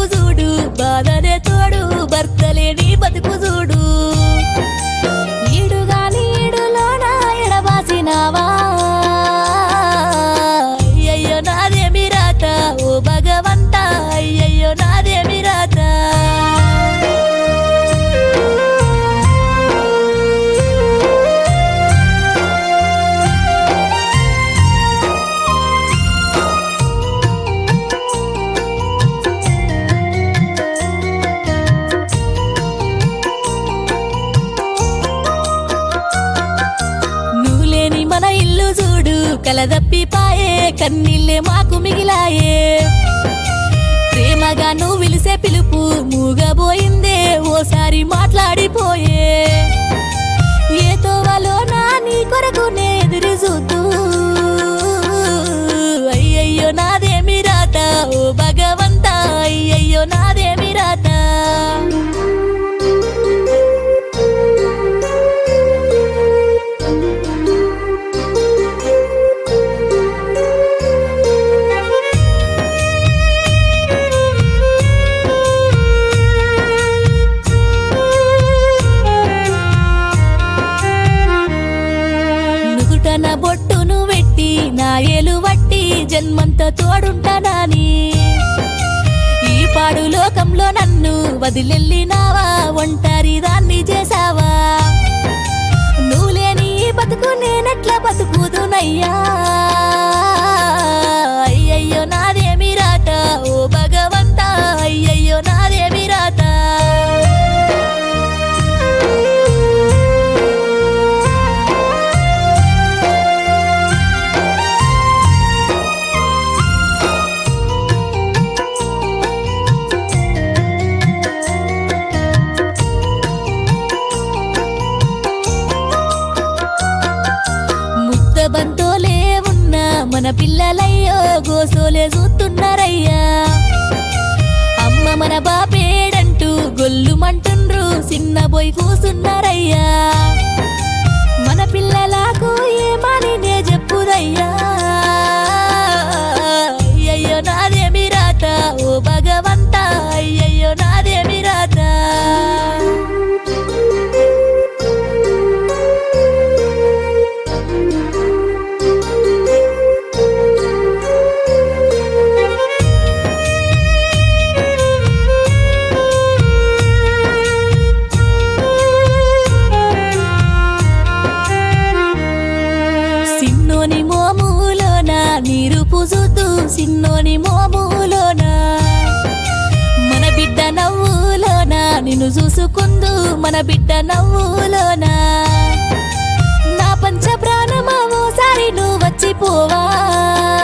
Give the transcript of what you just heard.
బతుకు చూడు బాధనే తోడు భర్తలేని బతుకు చూడు ఈడుగాని ఈడులోన ఎడబాసినావా అయ్యయ్యో నాదేమి రాత ఓ భగవంత అయ్యయ్యో నాదేమి రాత నువ్వు లేని మన ఇల్లు చూడు కలదప్పి పాయే కన్నీళ్ళే మాకు మిగిలాయే ప్రేమగా నువ్వు పిలిసే పిలుపు మూగబోయిందే ఓసారి మాట్లాడిపోయే ఏ తోవలో నా నీ కొరకు ఎదురు చూస్తూ అయ్యయ్యో నాదేమి రాత ఓ భగవంత అయ్యయ్యో నాదేమి రాత నుదుటన బొట్టును వెట్టి నా ఏలు వట్టి జన్మంతా తోడుంటానని ఈ పాడు లోకంలో నన్ను వదిలెళ్ళినావా ఒంటరి దాన్ని చేసావా నువ్వు లేని ఈ బతుకు నేనెట్లా బతుకుదునయ్యా అయ్యయ్యో నాదేమి రాత ఓ భగవంతా అయ్యయ్యో నాదేమి రాత ముద్ద బంతోలే ఉన్న మన పిల్లలయ్యో గోసోలే చూస్తున్నారయ్యా అమ్మ మన బాపేడంటూ గొల్లుమంటుండ్రు చిన్న పోయి కూసున్నారయ్యా మన పిల్లలకు ఏమని నే చెప్పుదయ్యా అయ్యయ్యో నాదేమి రాత ఓ భగవంత అయ్యయ్యో నాదేమి రాత సిన్నోని మోములోన నీరు పుజుతూ సిన్నోని మోములోన మన బిడ్డ నవ్వులోన నిన్ను చూసుకుందు మన బిడ్డ నవ్వులోన నా పంచ ప్రాణమా ఓసారి నువ్వు వచ్చిపోవా